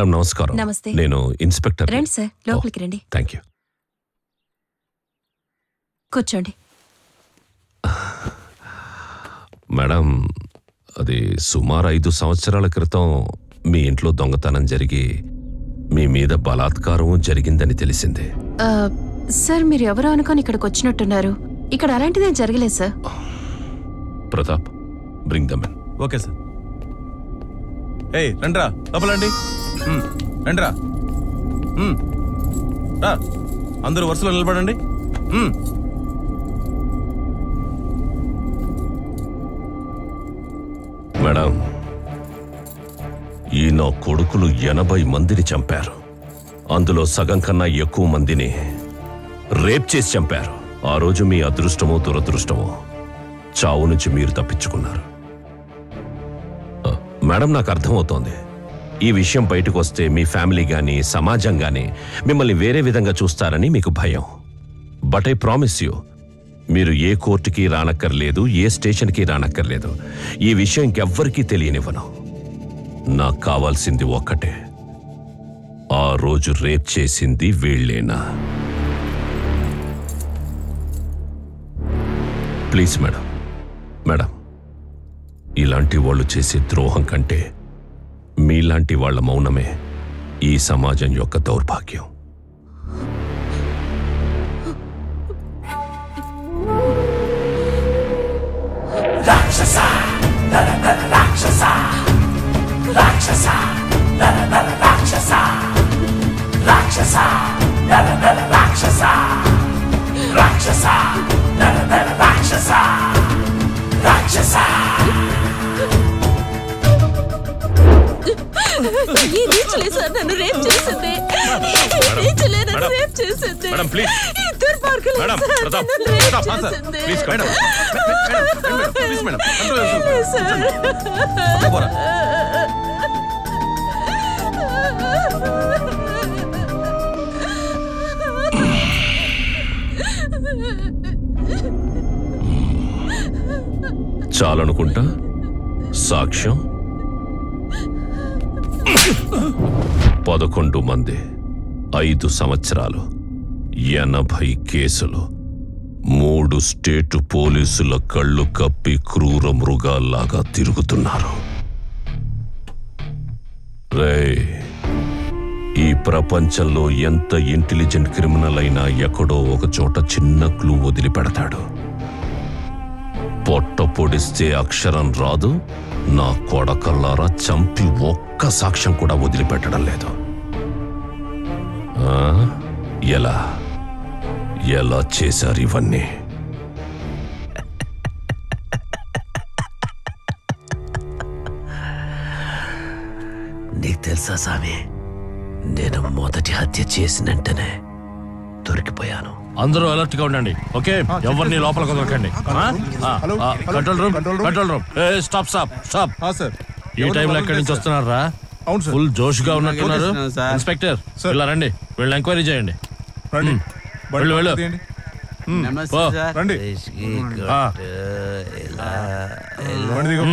Madam నమస్కారం నమస్తే. నేను ఇన్స్పెక్టర్ రండి సార్ లోపలికి రండి థ్యాంక్ యూ కూర్చోండి మేడం అది సుమారు ఐదు సంవత్సరాల క్రితం మీ ఇంట్లో దొంగతనం జరిగి మీ మీద బలాత్కారం జరిగిందని తెలిసింది ఆ, సార్ మీరు ఎవరో అనుకొని ఇక్కడికి వచ్చినట్టున్నారు ఇక్కడ అలాంటిదేం జరగలేదు sir Pratap bring them okay sir ఏయ్ రండ్రా లోపలండి మ్, రండ్రా మ్, రా అందరూ వరుసలో నిలబడండి మ్. మేడం ఈ నా కొడుకులు ఎనభై మందిని చంపారు అందులో సగం కన్నా ఎక్కువ మందిని రేప్ చేసి చంపారు ఆ రోజు మీ అదృష్టమో దురదృష్టమో చావు నుంచి మీరు తప్పించుకున్నారు ఆ, మేడం నాకు అర్థమవుతోంది ఈ విషయం బయటకు వస్తే మీ ఫ్యామిలీ గాని సమాజం గాని మిమ్మల్ని వేరే విధంగా చూస్తారని మీకు భయం బట్ ఐ ప్రామిస్ యూ మీరు ఏ కోర్టుకి రానక్కర్లేదు ఏ స్టేషన్కి రానక్కర్లేదు ఈ విషయం ఇంకెవ్వరికీ తెలియనివ్వను నాకు కావాల్సింది ఒక్కటే ఆ రోజు రేప్ చేసింది వీళ్ళేనా ప్లీజ్ మేడం మేడం ఇలాంటి వాళ్ళు చేసే ద్రోహం కంటే మీలాంటి వాళ్ళ మౌనమే ఈ సమాజం యొక్క దౌర్భాగ్యం ఈ నీచులే సార్ నన్ను రేప్ చేసింది ఈ నీచులే నన్ను రేప్ చేసింది మేడం, ప్లీజ్. ఈ దుర్మార్గులే మేడం, సార్ ప్రతాప్, నన్ను రేప్ ప్రతాప్, ఆ, సార్, చేసింది. Please madam madam, madam, please madam control చేసుకోండి. సార్ పోరా. చాలనుకుంటా సాక్ష్యం పదకొండు మంది ఐదు సంవత్సరాలు ఎనభై కేసులు మూడు స్టేటు పోలీసుల కళ్ళు కప్పి క్రూర మృగాల్లాగా తిరుగుతున్నారు రేయ్ ఈ ప్రపంచంలో ఎంత ఇంటెలిజెంట్ క్రిమినల్ అయినా ఎక్కడో ఒక చోట చిన్న క్లూ వదిలిపెడతాడు పొట్ట పొడిస్తే అక్షరం రాదు నా కొడకల్లారా చంపి ఒక్క సాక్ష్యం కూడా వదిలిపెట్టడం లేదు ఆ? ఎలా ఎలా చేశారు ఇవన్నీ నీకు తెలుసా స్వామి నేను మొదటి హత్య చేసిన వెంటనే దొరికిపోయాను అందరూ అలర్ట్ గా ఉండండి ఓకే ఎవరిని లోపలికి వదలకండి ఆ? ఆ, ఆ, కంట్రోల్ రూమ్ కంట్రోల్ రూమ్ ఏ స్టాప్ స్టాప్ స్టాప్ ఆ, సార్ ఈ టైంలో ఎక్కడి నుంచి వస్తున్నారా అవును సార్ ఫుల్ జోష్ గా ఉన్నట్టున్నారు వస్తున్నాను, సార్. ఇన్స్పెక్టర్ ఇలా రండి వీళ్ళని ఎంక్వైరీ చేయండి రండి వెళ్ళు, వెళ్ళు. తీయండి. నమస్తే ఓ. సార్ రండి ఆ, బండి దిగు.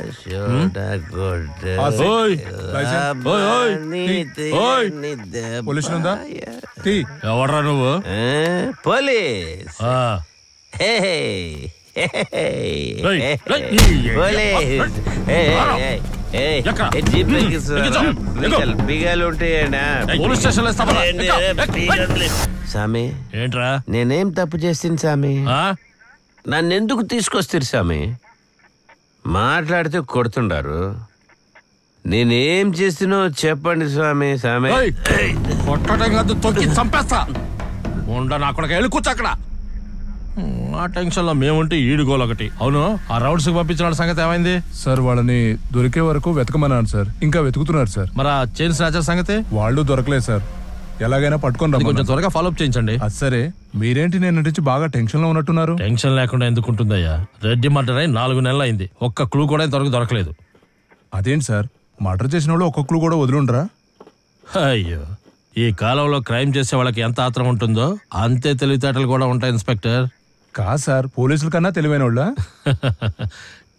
ఆ, సార్. ఓయ్ లైసెన్స్ ఓయ్ ఓయ్ ఓయ్ పొల్యూషన్ ఉందా తీ ఎవడ్రా నువ్వు పోలీస్ ఆ, హే, హే. హే, హే. ఏయ్, హే, ఏయ్, హే. ఏయ్, పోలీస్ హే, హే, హే. ఎక్కడ? ఏ, జీప్ హ్మ్, ఎక్కిస్తారా? ఎక్కించు, ఎక్కు. బిగాలు- బిగాలు ఉంటాయేనా ఏయ్, పోలీస్ స్టేషన్ లో ఇస్తావా? ఏంది, ఎక్కు, ఎక్కు, బిగాలు లేవు. సామి ఏంట్రా నేనేం తప్పు చేసింది సామి ఆ? నన్ను ఎందుకు తీసుకొస్తారు సామి మాట్లాడితే కొడుతుండారు నేనేం చేసినో చెప్పండి స్వామి స్వామి ఏయ్, కొట్టడం కాదు తొక్కి చంపేస్తా ఉండ నా కొడుకు వెళ్ళి కూర్చో అక్కడ ఆ టెన్షన్ లో మేముంటే ఈడుగోలు ఒకటి అవును ఆ రౌండ్స్ కి పంపించిన వాళ్ళ సంగతి ఏమైంది సార్ వాళ్ళని దొరికే వరకు వెతకమన్నాను సార్ ఇంకా వెతుకుతున్నారు సార్ మరి ఆ చైన్ స్నాచర్ సంగతి వాళ్ళు దొరకలేదు సార్ ఎలాగైనా పట్టుకొని అది కొంచెం రమ్మన్నారు త్వరగా ఫాలోఅప్ చేయించండి అది సరే మీరేంటి నేను నటించి బాగా టెన్షన్ లో ఉన్నట్టున్నారు టెన్షన్ లేకుండా ఎందుకు ఉంటుందయ్యా రెడ్డి మర్డర్ అయి నాలుగు నెలలు అయింది ఒక్క క్లూ కూడా ఇంతవరకు దొరకలేదు అదేంటి సార్ మర్డర్ చేసిన వాళ్ళు ఒక్కొక్కరు కూడా వదిలిండరా అయ్యో ఈ కాలంలో క్రైమ్ చేసే వాళ్ళకి ఎంత ఆత్రం ఉంటుందో అంతే తెలివితేటలు కూడా ఉంటాయి ఇన్స్పెక్టర్ కాదు సార్ పోలీసుల కన్నా తెలివైన వాళ్ళ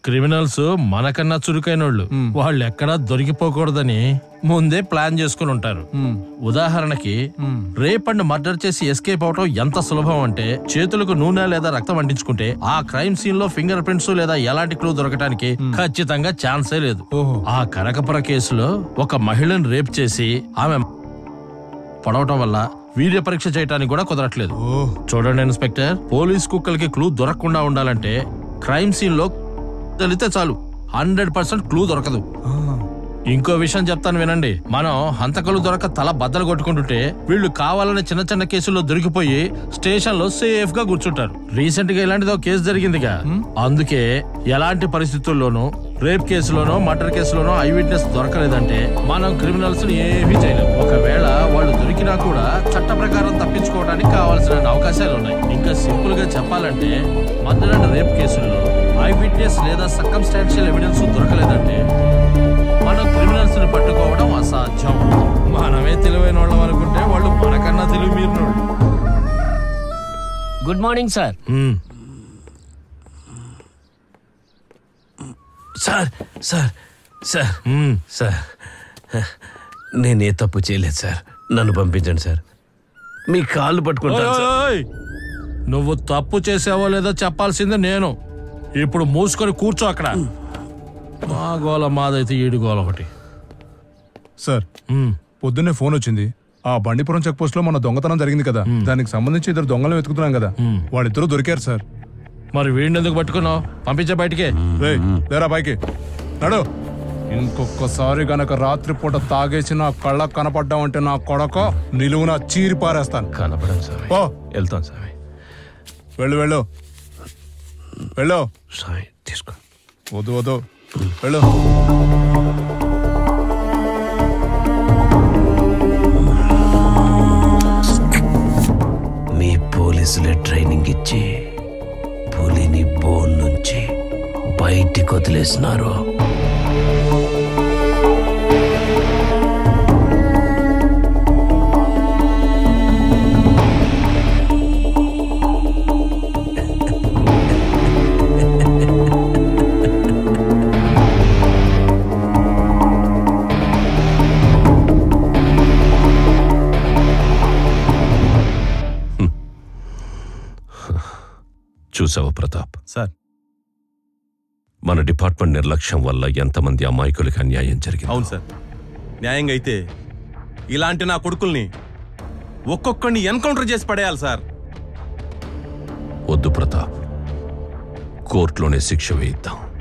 క్రిమినల్స్ మనకన్నా చురుకైనోళ్ళు వాళ్ళు ఎక్కడా దొరికిపోకూడదని ముందే ప్లాన్ చేసుకుని ఉంటారు ఉదాహరణకి రేప్ అండ్ మర్డర్ చేసి ఎస్కేప్ అవటం ఎంత సులభం అంటే చేతులకు నూనె లేదా రక్తం అంటించుకుంటే ఆ క్రైమ్ సీన్ లో ఫింగర్ ప్రింట్స్ లేదా ఎలాంటి క్లూ దొరకడానికి ఖచ్చితంగా ఛాన్సే లేదు ఓహో. ఆ కనకపుర కేసులో ఒక మహిళను రేప్ చేసి ఆమె పడవటం వల్ల వీర్య పరీక్ష చేయడానికి కూడా కుదరట్లేదు చూడండి ఇన్స్పెక్టర్ పోలీస్ కుక్కలకి క్లూ దొరకకుండా ఉండాలంటే క్రైమ్ సీన్ లో తెలితే చాలు హండ్రెడ్ పర్సెంట్ క్లూ దొరకదు ఇంకో విషయం చెప్తాను వినండి మనం హంతకులు దొరక తల బద్దలు కొట్టుకుంటుంటే వీళ్ళు కావాలని చిన్న చిన్న కేసుల్లో దొరికిపోయి స్టేషన్ లో సేఫ్ గా కూర్చుంటారు రీసెంట్ గా ఇలాంటిదో కేసు జరిగిందిగా అందుకే ఎలాంటి పరిస్థితుల్లోనూ రేప్ కేసులోనో మర్డర్ కేసులోనో ఐ విట్నెస్ దొరకలేదంటే మనం క్రిమినల్స్ ఏమీ చేయలేం ఒకవేళ వాళ్ళు దొరికినా కూడా చట్ట ప్రకారం తప్పించుకోవడానికి కావాల్సిన అవకాశాలు ఉన్నాయి ఇంకా సింపుల్ గా చెప్పాలంటే మర్డర్ అండ్ రేప్ కేసుల్లో ఐ విట్నెస్ లేదా సర్కమ్స్టాన్షియల్ ఎవిడెన్స్ దొరకలేదంటే మనం క్రిమినల్స్ ని పట్టుకోవడం అసాధ్యం మనమే తెలివైన వాళ్ళం అనుకుంటే వాళ్ళు మనకన్నా తెలివి మీరినోళ్ళు good morning sir hmm. Sir sir sir hmm. Sir నేనే తప్పు చేయలేదు సార్ నన్ను పంపించండి సార్ మీ కాళ్ళు పట్టుకుంటాను ఓయ్, సార్ ఓయ్, ఓయ్. నువ్వు తప్పు చేసావో లేదో చెప్పాల్సిందే నేను ఇప్పుడు మూసుకొని కూర్చో అక్కడ మా గోల మాదైతే ఈడు గోల ఒకటి సార్ హ్మ్. పొద్దున్నే ఫోన్ వచ్చింది ఆ బండిపురం చెక్ పోస్ట్ లో మన దొంగతనం జరిగింది కదా దానికి సంబంధించి ఇద్దరు దొంగలు వెతుకుతున్నాం కదా వాళ్ళిద్దరూ దొరికారు సార్ మరి వీడిని ఎందుకు పట్టుకున్నావు పంపించే బయటికే రేయ్ లేరా పైకి నడు ఇంకొకసారి గనక రాత్రిపూట తాగేసి నా కళ్ళకు కనపడ్డావంటే నా కొడక నిలువున చీరి పారేస్తాను కనపడను స్వామి ఓ వెళ్తాను స్వామి వెళ్ళు వెళ్ళు వెళ్ళు స్వామి తీసుకో వద్దు వద్దు వెళ్ళు మీ పోలీసులే ట్రైనింగ్ ఇచ్చి పులిని బోన్ నుంచి బయటికి వదిలేసినారు చూసావా ప్రతాప్ సార్ మన డిపార్ట్మెంట్ నిర్లక్ష్యం వల్ల ఎంతమంది అమాయకులకి అన్యాయం జరిగింది అవును సార్ న్యాయంగా అయితే ఇలాంటి నా కొడుకుల్ని ఒక్కొక్కడిని ఎన్కౌంటర్ చేసి పడేయాలి సార్ వద్దు ప్రతాప్ కోర్టులోనే శిక్ష వేయిద్దాం